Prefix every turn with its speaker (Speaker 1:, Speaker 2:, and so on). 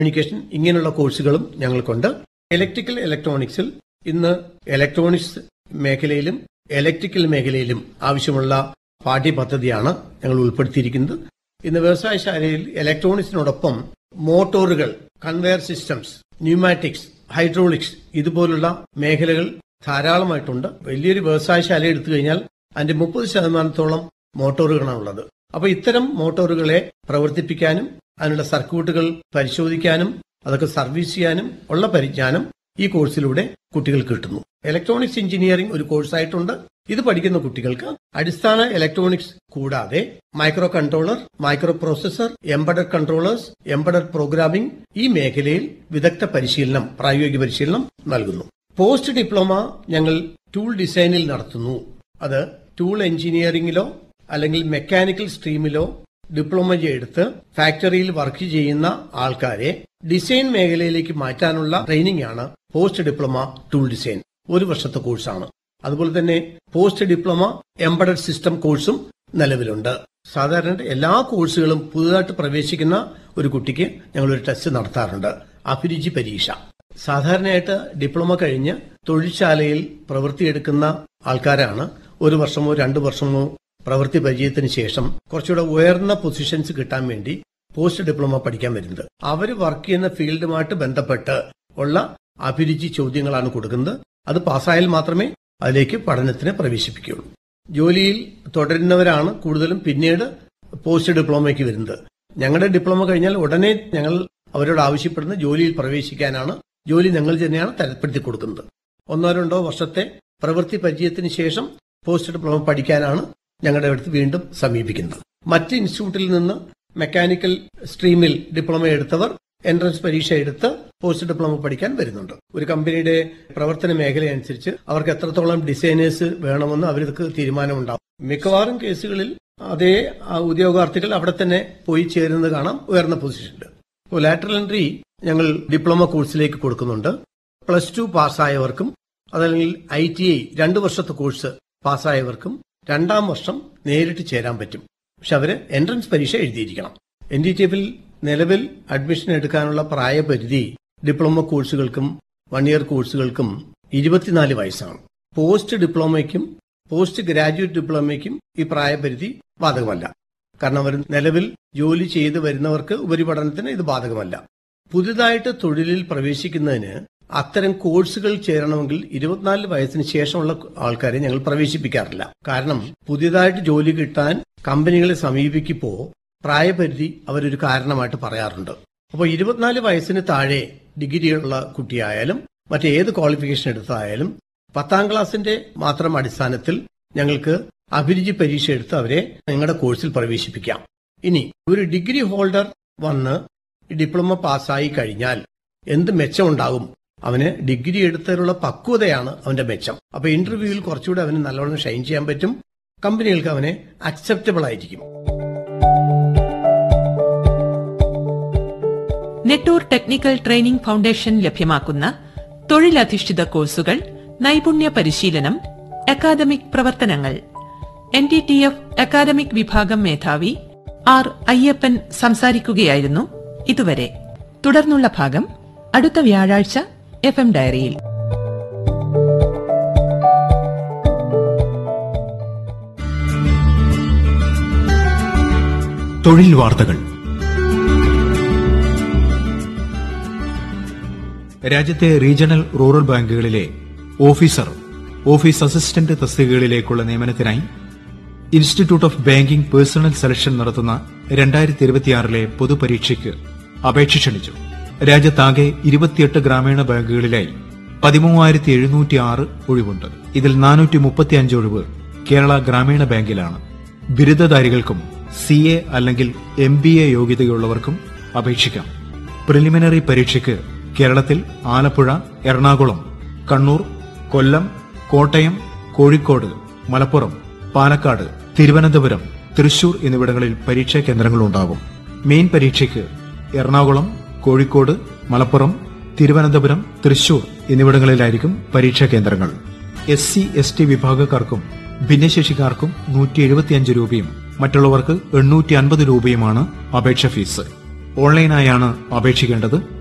Speaker 1: communication ഇങ്ങനെയുള്ള കോഴ്സുകളും ഞങ്ങൾക്കുണ്ട് ഇലക്ട്രിക്കൽ ഇലക്ട്രോണിക്സിൽ ഇന്ന് ഇലക്ട്രോണിക്സ് മേഖലയിലും ഇലക്ട്രിക്കൽ മേഖലയിലും ആവശ്യമുള്ള പാഠ്യപദ്ധതിയാണ് ഞങ്ങൾ ഉൾപ്പെടുത്തിയിരിക്കുന്നത് ഇന്ന് വ്യവസായശാലയിൽ ഇലക്ട്രോണിക്സിനോടൊപ്പം മോട്ടോറുകൾ കൺവെയർ സിസ്റ്റംസ് ന്യൂമാറ്റിക്സ് ഹൈഡ്രോളിക്സ് ഇതുപോലുള്ള മേഖലകൾ ധാരാളമായിട്ടുണ്ട് വലിയൊരു വ്യവസായശാല എടുത്തു കഴിഞ്ഞാൽ അതിന്റെ മുപ്പത് ശതമാനത്തോളം മോട്ടോറുകളാണ് ഉള്ളത് അപ്പൊ ഇത്തരം മോട്ടോറുകളെ പ്രവർത്തിപ്പിക്കാനും അതിനുള്ള സർക്യൂട്ടുകൾ പരിശോധിക്കാനും അതൊക്കെ സർവീസ് ചെയ്യാനും ഉള്ള പരിജ്ഞാനം ഈ കോഴ്സിലൂടെ കുട്ടികൾക്ക് കിട്ടുന്നു ഇലക്ട്രോണിക്സ് എഞ്ചിനീയറിംഗ് ഒരു കോഴ്സായിട്ടുണ്ട് ഇത് പഠിക്കുന്ന കുട്ടികൾക്ക് അടിസ്ഥാന ഇലക്ട്രോണിക്സ് കൂടാതെ microcontroller microprocessor embedded controllers embedded programming ഈ മേഖലയിൽ വിദഗ്ധ പരിശീലനം പ്രായോഗിക പരിശീലനം നൽകുന്നു പോസ്റ്റ് ഡിപ്ലോമ ഞങ്ങൾ ടൂൾ ഡിസൈനിൽ നടത്തുന്നു അത് ടൂൾ എഞ്ചിനീയറിംഗിലോ അല്ലെങ്കിൽ മെക്കാനിക്കൽ സ്ട്രീമിലോ ഡിപ്ലോമ എടുത്ത് ഫാക്ടറിയിൽ വർക്ക് ചെയ്യുന്ന ആൾക്കാരെ ഡിസൈൻ മേഖലയിലേക്ക് മാറ്റാനുള്ള ട്രെയിനിംഗ് ആണ് പോസ്റ്റ് ഡിപ്ലോമ ടൂൾ ഡിസൈൻ ഒരു വർഷത്തെ കോഴ്സാണ് അതുപോലെ തന്നെ പോസ്റ്റ് ഡിപ്ലോമ എംബഡഡ് സിസ്റ്റം കോഴ്സും നിലവിലുണ്ട് സാധാരണ എല്ലാ കോഴ്സുകളും പുതുതായിട്ട് പ്രവേശിക്കുന്ന ഒരു കുട്ടിക്ക് ഞങ്ങൾ ഒരു ടെസ്റ്റ് നടത്താറുണ്ട് അഭിരുചി പരീക്ഷ സാധാരണയായിട്ട് ഡിപ്ലോമ കഴിഞ്ഞ് തൊഴിൽശാലയിൽ പ്രവൃത്തിയെടുക്കുന്ന ആൾക്കാരാണ് ഒരു വർഷമോ രണ്ടു വർഷമോ പ്രവൃത്തി പരിചയത്തിന് ശേഷം കുറച്ചുകൂടെ ഉയർന്ന പൊസിഷൻസ് കിട്ടാൻ വേണ്ടി പോസ്റ്റ് ഡിപ്ലോമ പഠിക്കാൻ വരുന്നത് അവർ വർക്ക് ചെയ്യുന്ന ഫീൽഡുമായിട്ട് ബന്ധപ്പെട്ട് ഉള്ള അഭിരുചി ചോദ്യങ്ങളാണ് കൊടുക്കുന്നത് അത് പാസ്സായാൽ മാത്രമേ അതിലേക്ക് പഠനത്തിന് പ്രവേശിപ്പിക്കുകയുള്ളൂ ജോലിയിൽ തുടരുന്നവരാണ് കൂടുതലും പിന്നീട് പോസ്റ്റ് ഡിപ്ലോമയ്ക്ക് വരുന്നത് ഞങ്ങളുടെ ഡിപ്ലോമ കഴിഞ്ഞാൽ ഉടനെ ഞങ്ങൾ അവരോട് ആവശ്യപ്പെടുന്ന ജോലിയിൽ പ്രവേശിക്കാനാണ് ജോലി ഞങ്ങൾ തന്നെയാണ് തരപ്പെടുത്തി കൊടുക്കുന്നത് ഒന്നോ രണ്ടോ വർഷത്തെ പ്രവൃത്തി പരിചയത്തിന് ശേഷം പോസ്റ്റ് ഡിപ്ലോമ പഠിക്കാനാണ് ഞങ്ങളുടെ അടുത്ത് വീണ്ടും സമീപിക്കുന്നത് മറ്റ് ഇൻസ്റ്റിറ്റ്യൂട്ടിൽ നിന്ന് മെക്കാനിക്കൽ സ്ട്രീമിൽ ഡിപ്ലോമ എടുത്തവർ എൻട്രൻസ് പരീക്ഷ എടുത്ത് പോസ്റ്റ് ഡിപ്ലോമ പഠിക്കാൻ വരുന്നുണ്ട് ഒരു കമ്പനിയുടെ പ്രവർത്തന മേഖല അനുസരിച്ച് അവർക്ക് എത്രത്തോളം ഡിസൈനേഴ്സ് വേണമെന്ന് അവർക്ക് തീരുമാനമുണ്ടാവും മിക്കവാറും കേസുകളിൽ അതേ ആ ഉദ്യോഗാർത്ഥികൾ അവിടെ തന്നെ പോയി ചേരുന്നത് കാണാം ഉയർന്ന പൊസിഷനിൽ ഇപ്പോൾ ലാറ്ററൽ എൻട്രി ഞങ്ങൾ ഡിപ്ലോമ കോഴ്സിലേക്ക് കൊടുക്കുന്നുണ്ട് പ്ലസ് ടു പാസ്സായവർക്കും അതല്ലെങ്കിൽ ഐ ടി ഐ രണ്ടു വർഷത്തെ കോഴ്സ് പാസ്സായവർക്കും രണ്ടാം വർഷം നേരിട്ട് ചേരാൻ പറ്റും പക്ഷെ അവര് എൻട്രൻസ് പരീക്ഷ എഴുതിയിരിക്കണം എൻ ഡി ടി എഫിൽ നിലവിൽ അഡ്മിഷൻ എടുക്കാനുള്ള പ്രായപരിധി ഡിപ്ലോമ കോഴ്സുകൾക്കും വൺ ഇയർ കോഴ്സുകൾക്കും ഇരുപത്തിനാല് വയസ്സാണ് പോസ്റ്റ് ഡിപ്ലോമയ്ക്കും പോസ്റ്റ് ഗ്രാജുവേറ്റ് ഡിപ്ലോമയ്ക്കും ഈ പ്രായപരിധി ബാധകമല്ല കാരണം അവർ നിലവിൽ ജോലി ചെയ്തു വരുന്നവർക്ക് ഉപരിപഠനത്തിന് ഇത് ബാധകമല്ല പുതുതായിട്ട് തൊഴിലിൽ പ്രവേശിക്കുന്നതിന് അത്തരം കോഴ്സുകൾ ചേരണമെങ്കിൽ ഇരുപത്തിനാല് വയസ്സിന് ശേഷമുള്ള ആൾക്കാരെ ഞങ്ങൾ പ്രവേശിപ്പിക്കാറില്ല കാരണം പുതിയതായിട്ട് ജോലി കിട്ടാൻ കമ്പനികളെ സമീപിക്കുമ്പോൾ പ്രായപരിധി അവരൊരു കാരണമായിട്ട് പറയാറുണ്ട് അപ്പോൾ ഇരുപത്തിനാല് വയസ്സിന് താഴെ ഡിഗ്രിയുള്ള കുട്ടിയായാലും മറ്റേത് ക്വാളിഫിക്കേഷൻ എടുത്തായാലും പത്താം ക്ലാസിന്റെ മാത്രം അടിസ്ഥാനത്തിൽ ഞങ്ങൾക്ക് അഭിരുചി പരീക്ഷ എടുത്ത് അവരെ നിങ്ങളുടെ കോഴ്സിൽ പ്രവേശിപ്പിക്കാം ഇനി ഒരു ഡിഗ്രി ഹോൾഡർ വന്ന് ഡിപ്ലോമ പാസ്സായി കഴിഞ്ഞാൽ എന്ത് മെച്ചമുണ്ടാകും അവന് ഡിഗ്രി എടുത്തതിലുള്ള പക്വതയാണ് അവന്റെ മെച്ചം അപ്പൊ ഇന്റർവ്യൂവിൽ കുറച്ചുകൂടെ അവന് നല്ലോണം ഷൈൻ ചെയ്യാൻ പറ്റും കമ്പനികൾക്ക് അവനെ അക്സെപ്റ്റബിൾ ആയിരിക്കും
Speaker 2: നെട്ടൂർ ടെക്നിക്കൽ ട്രെയിനിംഗ് ഫൗണ്ടേഷൻ ലഭ്യമാക്കുന്ന തൊഴിലധിഷ്ഠിത കോഴ്സുകൾ നൈപുണ്യ പരിശീലനം അക്കാദമിക് പ്രവർത്തനങ്ങൾ N T T F academic വിഭാഗം മേധാവി ആർ അയ്യപ്പൻ സംസാരിക്കുകയായിരുന്നു ഇതുവരെ തുടർന്നുള്ള ഭാഗം അടുത്ത വ്യാഴാഴ്ച എഫ് എം ഡയറിയിൽ
Speaker 3: തൊഴിൽ വാർത്തകൾ രാജ്യത്തെ റീജിയണൽ റൂറൽ ബാങ്കുകളിലെ ഓഫീസർ ഓഫീസ് അസിസ്റ്റന്റ് തസ്തികകളിലേക്കുള്ള നിയമനത്തിനായി institute of banking personnel selection നടത്തുന്ന രണ്ടായിരത്തി ഇരുപത്തിയാറിലെ പൊതുപരീക്ഷയ്ക്ക് അപേക്ഷ ക്ഷണിച്ചു രാജ്യത്താകെ ഇരുപത്തിയെട്ട് ഗ്രാമീണ ബാങ്കുകളിലായി പതിമൂവായിരത്തി എഴുന്നൂറ്റി ആറ് ഒഴിവുണ്ട് ഇതിൽ നാനൂറ്റി മുപ്പത്തിയഞ്ച് ഒഴിവ് കേരള ഗ്രാമീണ ബാങ്കിലാണ് ബിരുദധാരികൾക്കും സി എ അല്ലെങ്കിൽ എം ബി എ യോഗ്യതയുള്ളവർക്കും അപേക്ഷിക്കാം പ്രിലിമിനറി പരീക്ഷയ്ക്ക് കേരളത്തിൽ ആലപ്പുഴ എറണാകുളം കണ്ണൂർ കൊല്ലം കോട്ടയം കോഴിക്കോട് മലപ്പുറം പാലക്കാട് തിരുവനന്തപുരം തൃശൂർ എന്നിവിടങ്ങളിൽ പരീക്ഷാ കേന്ദ്രങ്ങളുണ്ടാകും മെയിൻ പരീക്ഷയ്ക്ക് എറണാകുളം കോഴിക്കോട് മലപ്പുറം തിരുവനന്തപുരം തൃശൂർ എന്നിവിടങ്ങളിലായിരിക്കും പരീക്ഷാ കേന്ദ്രങ്ങൾ എസ് സി എസ് ടി വിഭാഗക്കാർക്കും ഭിന്നശേഷിക്കാർക്കും നൂറ്റി എഴുപത്തിയഞ്ച് രൂപയും മറ്റുള്ളവർക്ക് എണ്ണൂറ്റി അൻപത് രൂപയുമാണ് അപേക്ഷ ഫീസ് ഓൺലൈനായാണ് അപേക്ഷിക്കേണ്ടത്